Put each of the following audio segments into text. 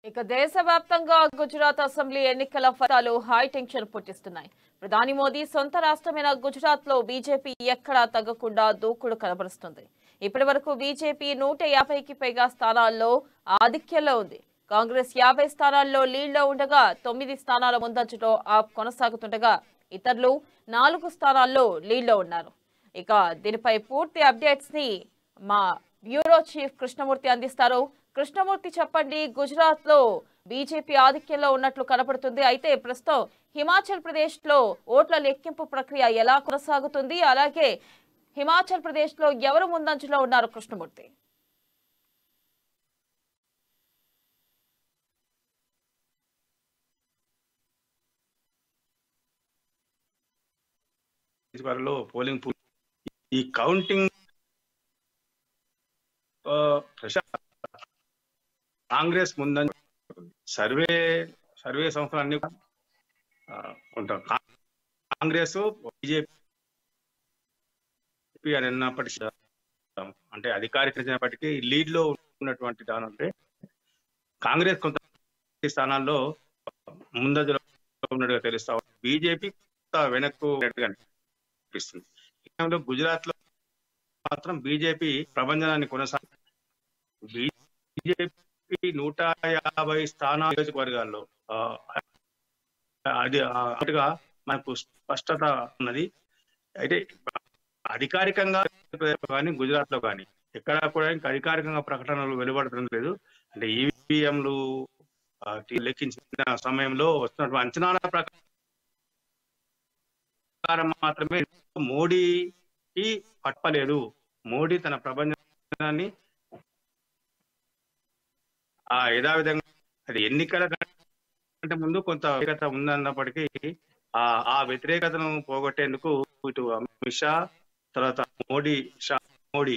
ఇక దేశవ్యాప్తంగా గుజరాత్ అసెంబ్లీ ఎన్నికల ఫలితాలు హై టెన్షన్ పుట్టిస్తున్నాయి ప్రధాని మోదీ సొంత రాష్ట్రమైన గుజరాత్ లో బీజేపీ ఎక్కడా తగ్గకుండా దూకుడు కనబరుస్తుంది ఇప్పటి వరకు బీజేపీ నూట యాభైకి పైగా స్థానాల్లో ఆధిక్యంలో ఉంది కాంగ్రెస్ యాభై స్థానాల్లో లీడ్లో ఉండగా తొమ్మిది స్థానాల ముందంజలో ఆప్ కొనసాగుతుండగా ఇతరులు నాలుగు స్థానాల్లో లీడ్లో ఉన్నారు ఇక దీనిపై పూర్తి అప్డేట్స్ ని మా బ్యూరో చీఫ్ కృష్ణమూర్తి అందిస్తారు కృష్ణమూర్తి చెప్పండి గుజరాత్ లో బీజేపీ ఆధిక్యంలో ఉన్నట్లు కనపడుతుంది అయితే ప్రస్తుతం హిమాచల్ ప్రదేశ్ లో ఓట్ల లెక్కింపు ప్రక్రియ ఎలా కొనసాగుతుంది అలాగే హిమాచల్ ప్రదేశ్ లో ఎవరు ముందంజలో ఉన్నారు కృష్ణమూర్తి వారిలో పోలింగ్ పూర్తి ఈ కౌంటింగ్ ఆ, ప్రశాంత్ కాంగ్రెస్ ముందని సర్వే సర్వే సంస్థలు అన్ని కూడా, ఆ, కొంత కా- కాంగ్రెస్ బీజేపీ అని అన్నప్పటికీ అంటే అధికారికించినప్పటికీ లీడ్ లో ఉన్నటువంటి దానంటే కాంగ్రెస్ కొంత స్థానాల్లో ముందంజలో ఉన్నట్టుగా తెలుస్తా ఉంది. బీజేపీ కొంత వెనక్కు ఉన్నట్టుగా అనిపిస్తుంది ఈ క్రమంలో గుజరాత్ లో మాత్రం బీజేపీ ప్రభంజనాన్ని కొనసాగి బీజేపీ నూట యాభై స్థానాల నియోజకవర్గాల్లో ఆ, అది ఆ, అటుగా మనకు స్పష్టత ఉన్నది అయితే అధికారికంగా కానీ గుజరాత్ లో కానీ ఎక్కడ కూడా ఇంకా అధికారికంగా ప్రకటనలు వెలువడటం లేదు అంటే ఈవీఎంలు లెక్కించిన సమయంలో వస్తున్నటువంటి అంచనాల ప్రకారం మాత్రమే మోడీకి పట్టలేదు మోడీ తన ప్రపంచాన్ని ఆ యథావిధంగా అది ఎన్నికల కంటే ముందు కొంత వ్యతిరేకత ఉందన్నప్పటికీ ఆ ఆ వ్యతిరేకతను పోగొట్టేందుకు ఇటు అమిత్ షా తర్వాత మోడీ షా మోడీ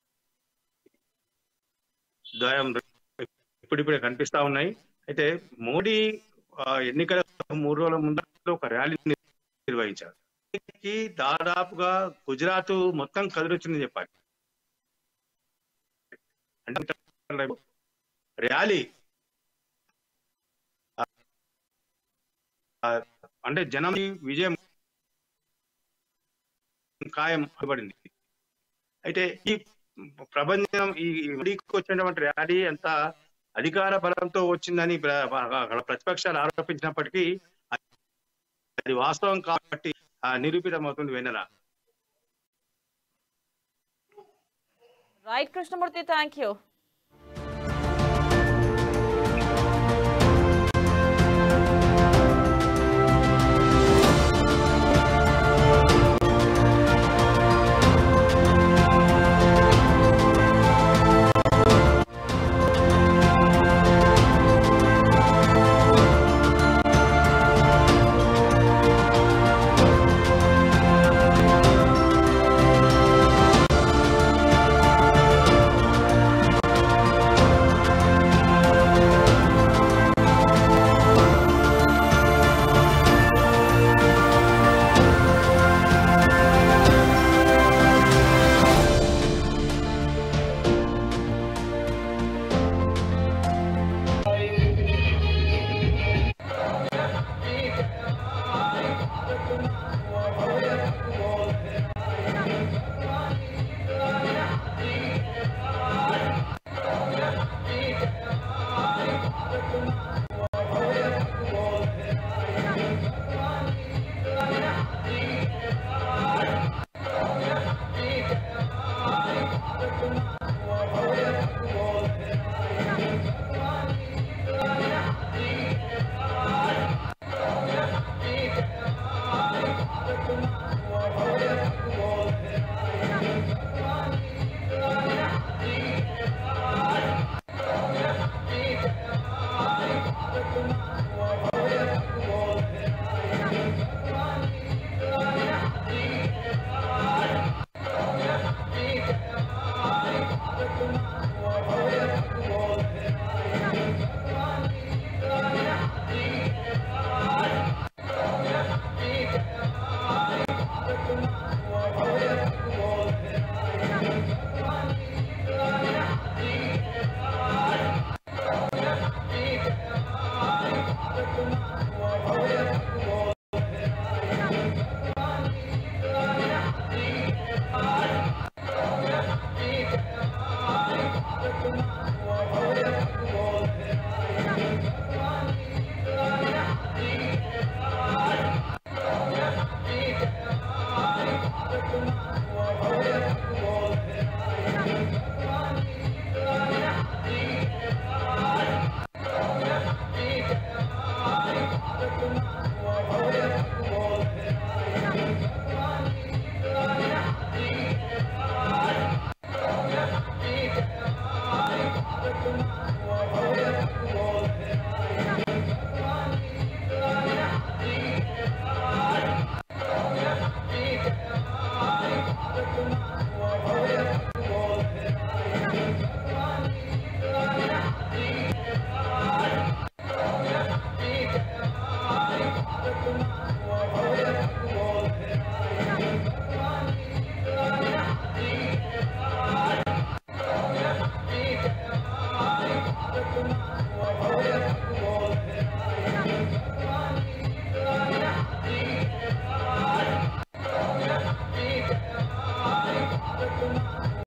ద్వయం ఇప్పుడిప్పుడే కనిపిస్తా ఉన్నాయి అయితే మోడీ ఆ, ఎన్నికల మూడు రోజుల ముందు ఒక ర్యాలీ నిర్వహించారు దీనికి దాదాపుగా గుజరాత్ మొత్తం కదిలొచ్చిందని చెప్పాలి అంటే ర్యాలీ ఆ, అంటే జనం విజయం ఖాయం పడింది అయితే ఈ ప్రపంచం ఈ మోడీకి వచ్చినటువంటి ర్యాలీ అంతా అధికార బలంతో వచ్చిందని ప్ర- అక్కడ ప్రతిపక్షాలు ఆరోపించినప్పటికీ అది వాస్తవం కాబట్టి ఆ, నిరూపితమవుతుంది Vennela right Krishnamurthy thank you